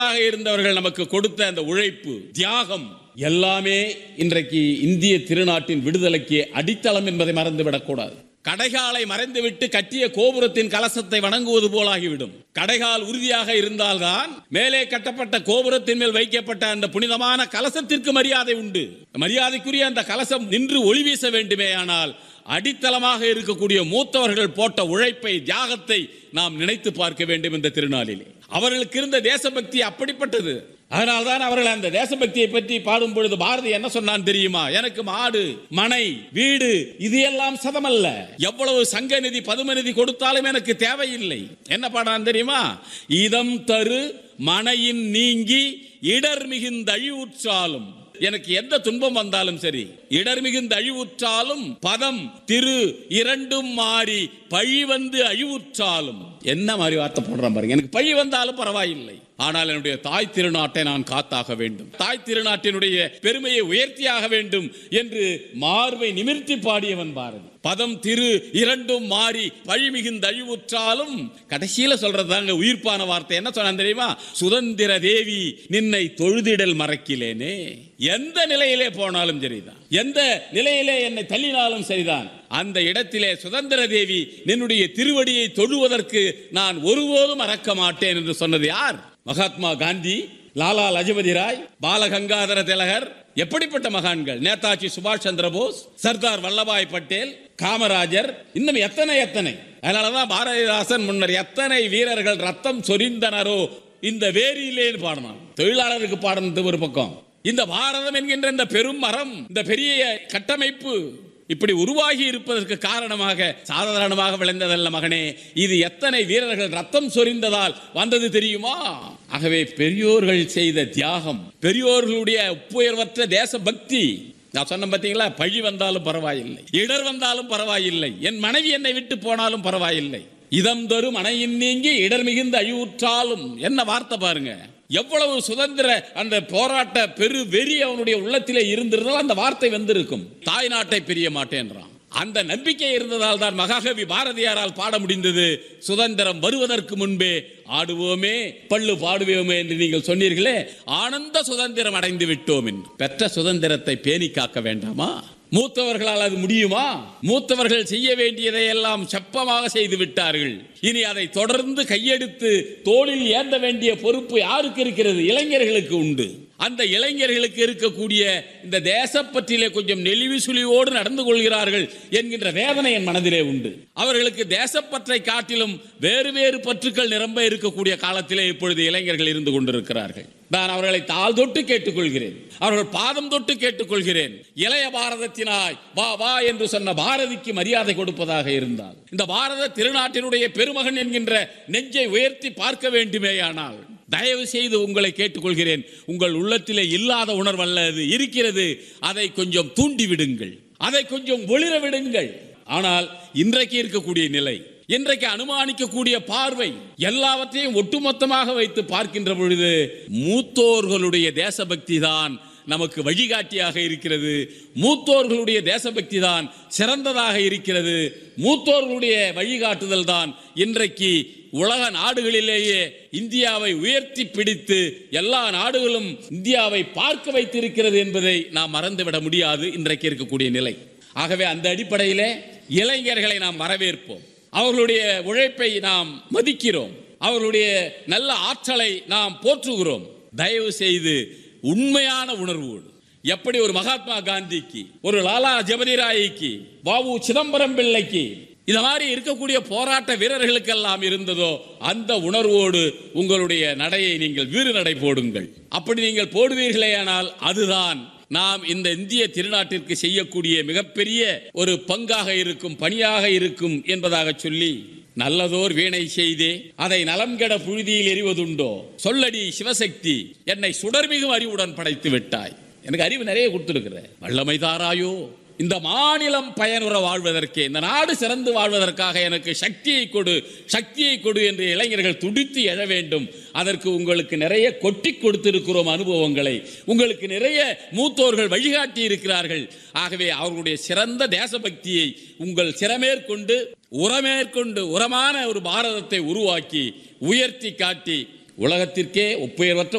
வீரர்களாக இருந்தவர்கள் நமக்கு கொடுத்த அந்த உழைப்பு தியாகம் எல்லாமே இன்றைக்கு இந்திய திருநாட்டின் விடுதலைக்கு அடித்தளம் என்பதை மறந்துவிடக்கூடாது கடைகாலை மறைந்துவிட்டு கட்டிய கோபுரத்தின் கலசத்தை வணங்குவது போலாகிவிடும் கடைகால் உறுதியாக இருந்தால்தான் மேலே கட்டப்பட்ட கோபுரத்தின் மேல் வைக்கப்பட்ட அந்த புனிதமான கலசத்திற்கு மரியாதை உண்டு மரியாதைக்குரிய அந்த கலசம் நின்று ஒளி வீச வேண்டுமே ஆனால் அடித்தளமாக இருக்கக்கூடிய மூத்தவர்கள் போட்ட உழைப்பை தியாகத்தை நாம் நினைத்து பார்க்க வேண்டும் இந்த திருநாளிலே அவர்களுக்கு இருந்த தேசபக்தி அப்படிப்பட்டது அதனால்தான் அவர்கள் அந்த தேசபக்தியை பற்றி பாடும் பொழுது பாரதி என்ன சொன்னான் தெரியுமா எனக்கு மாடு மனை வீடு இது எல்லாம் சதமல்ல எவ்வளவு சங்க நிதி பதும நிதி கொடுத்தாலும் எனக்கு தேவையில்லை என்ன பாடான் தெரியுமா இதம் தரு மனையின் நீங்கி இடர் மிகுந்த அழிவுற்றாலும் எனக்கு எந்த துன்பம் வந்தாலும் சரி இடர் மிகுந்த அழிவுற்றாலும் பதம் திரு இரண்டும் மாறி பழி வந்து அழிவுற்றாலும் என்ன மாதிரி வார்த்தை போடுறான் பாருங்க எனக்கு பழி வந்தாலும் பரவாயில்லை ஆனால் என்னுடைய தாய் திருநாட்டை நான் காத்தாக வேண்டும் தாய் திருநாட்டினுடைய பெருமையை உயர்த்தியாக வேண்டும் என்று மார்பை நிமிர்த்தி பாடியவன் பாரதி பதம் திரு இரண்டும் மாறி பழி மிகுந்த அழிவுற்றாலும் கடைசியில சொல்றதாங்க உயிர்ப்பான வார்த்தை என்ன சொன்னான் தெரியுமா சுதந்திர தேவி நின்னை தொழுதிடல் மறக்கிலேனே எந்த நிலையிலே போனாலும் சரிதான் எந்த நிலையிலே என்னை தள்ளினாலும் சரிதான் அந்த இடத்திலே சுதந்திர தேவி நின்னுடைய திருவடியை தொழுவதற்கு நான் ஒருபோதும் மறக்க மாட்டேன் என்று சொன்னது யார் மகாத்மா காந்தி லாலா லஜபதி ராய் பாலகங்காதர திலகர் எப்படிப்பட்ட மகான்கள் நேதாஜி சுபாஷ் சந்திர போஸ் சர்தார் வல்லபாய் பட்டேல் காமராஜர் இன்னும் எத்தனை எத்தனை அதனாலதான் பாரதிதாசன் முன்னர் எத்தனை வீரர்கள் ரத்தம் சொரிந்தனரோ இந்த வேரியிலேன்னு பாடினான் தொழிலாளருக்கு பாடினது ஒரு பக்கம் இந்த பாரதம் என்கின்ற இந்த பெரும் மரம் இந்த பெரிய கட்டமைப்பு இப்படி உருவாகி இருப்பதற்கு காரணமாக சாதாரணமாக விளைந்ததல்ல மகனே இது எத்தனை வீரர்கள் ரத்தம் சொரிந்ததால் வந்தது தெரியுமா ஆகவே பெரியோர்கள் செய்த தியாகம் பெரியோர்களுடைய ஒப்புயர்வற்ற தேசபக்தி நான் சொன்ன பார்த்தீங்களா பழி வந்தாலும் பரவாயில்லை இடர் வந்தாலும் பரவாயில்லை என் மனைவி என்னை விட்டு போனாலும் பரவாயில்லை இதம் தரும் அணையின் நீங்கி இடர் மிகுந்த அழிவுற்றாலும் என்ன வார்த்தை பாருங்க எவ்வளவு சுதந்திர அந்த போராட்ட பெரு வெறி அவனுடைய உள்ளத்திலே இருந்திருந்தால் அந்த வார்த்தை வந்திருக்கும் தாய் நாட்டை பிரிய மாட்டேன்றான் அந்த நம்பிக்கை இருந்ததால் தான் மகாகவி பாரதியாரால் பாட முடிந்தது சுதந்திரம் வருவதற்கு முன்பே ஆடுவோமே பள்ளு பாடுவோமே என்று நீங்கள் சொன்னீர்களே ஆனந்த சுதந்திரம் அடைந்து விட்டோம் என்று பெற்ற சுதந்திரத்தை பேணி காக்க வேண்டாமா மூத்தவர்களால் அது முடியுமா மூத்தவர்கள் செய்ய வேண்டியதை எல்லாம் செப்பமாக செய்து விட்டார்கள் இனி அதை தொடர்ந்து கையெடுத்து தோளில் ஏந்த வேண்டிய பொறுப்பு யாருக்கு இருக்கிறது இளைஞர்களுக்கு உண்டு அந்த இளைஞர்களுக்கு இருக்கக்கூடிய இந்த தேசப்பற்றிலே கொஞ்சம் நெளிவு சுழிவோடு நடந்து கொள்கிறார்கள் என்கின்ற வேதனை என் மனதிலே உண்டு அவர்களுக்கு தேசப்பற்றை காட்டிலும் வேறு வேறு பற்றுக்கள் நிரம்ப இருக்கக்கூடிய காலத்திலே இப்பொழுது இளைஞர்கள் இருந்து கொண்டிருக்கிறார்கள் நான் அவர்களை தாழ் தொட்டு கேட்டுக்கொள்கிறேன் அவர்கள் பாதம் தொட்டு கேட்டுக்கொள்கிறேன் இளைய பாரதத்தினாய் வா வா என்று சொன்ன பாரதிக்கு மரியாதை கொடுப்பதாக இருந்தால் இந்த பாரத திருநாட்டினுடைய பெருமகன் என்கின்ற நெஞ்சை உயர்த்தி பார்க்க வேண்டுமேயானால் தயவு செய்து உங்களை கேட்டுக்கொள்கிறேன் உங்கள் உள்ளத்திலே இல்லாத உணர்வல்ல அது இருக்கிறது அதை கொஞ்சம் தூண்டி விடுங்கள் அதை கொஞ்சம் ஒளிர விடுங்கள் ஆனால் இன்றைக்கு இருக்கக்கூடிய நிலை இன்றைக்கு அனுமானிக்கக்கூடிய பார்வை எல்லாவற்றையும் ஒட்டுமொத்தமாக வைத்து பார்க்கின்ற பொழுது மூத்தோர்களுடைய தேசபக்தி தான் நமக்கு வழிகாட்டியாக இருக்கிறது மூத்தோர்களுடைய தேசபக்தி தான் சிறந்ததாக இருக்கிறது மூத்தோர்களுடைய வழிகாட்டுதல் தான் இன்றைக்கு உலக நாடுகளிலேயே இந்தியாவை உயர்த்தி பிடித்து எல்லா நாடுகளும் இந்தியாவை பார்க்க வைத்திருக்கிறது என்பதை நாம் மறந்துவிட முடியாது இன்றைக்கு இருக்கக்கூடிய நிலை ஆகவே அந்த அடிப்படையிலே இளைஞர்களை நாம் வரவேற்போம் அவர்களுடைய உழைப்பை நாம் மதிக்கிறோம் அவர்களுடைய நல்ல ஆற்றலை நாம் போற்றுகிறோம் தயவு செய்து உண்மையான உணர்வோடு எப்படி ஒரு மகாத்மா காந்திக்கு ஒரு லாலா ஜபதி ராய்க்கு பாபு சிதம்பரம் பிள்ளைக்கு இந்த மாதிரி இருக்கக்கூடிய போராட்ட வீரர்களுக்கெல்லாம் இருந்ததோ அந்த உணர்வோடு உங்களுடைய நடையை நீங்கள் வீறு நடை போடுங்கள் அப்படி நீங்கள் போடுவீர்களேயானால் அதுதான் நாம் இந்த இந்திய திருநாட்டிற்கு செய்யக்கூடிய மிகப்பெரிய ஒரு பங்காக இருக்கும் பணியாக இருக்கும் என்பதாக சொல்லி நல்லதோர் வீணை செய்தே அதை நலம் கெட புழுதியில் எறிவதுண்டோ சொல்லடி சிவசக்தி என்னை சுடர்மிகு அறிவுடன் படைத்து விட்டாய் எனக்கு அறிவு நிறைய கொடுத்துருக்கிற வல்லமை தாராயோ இந்த மாநிலம் பயனுற வாழ்வதற்கே இந்த நாடு சிறந்து வாழ்வதற்காக எனக்கு சக்தியை கொடு சக்தியை கொடு என்று இளைஞர்கள் துடித்து எழ வேண்டும் அதற்கு உங்களுக்கு நிறைய கொட்டி கொடுத்திருக்கிறோம் அனுபவங்களை உங்களுக்கு நிறைய மூத்தோர்கள் வழிகாட்டி இருக்கிறார்கள் ஆகவே அவர்களுடைய சிறந்த தேசபக்தியை உங்கள் சிறமேற்கொண்டு உரமேற்கொண்டு உரமான ஒரு பாரதத்தை உருவாக்கி உயர்த்தி காட்டி உலகத்திற்கே ஒப்புயர்வற்ற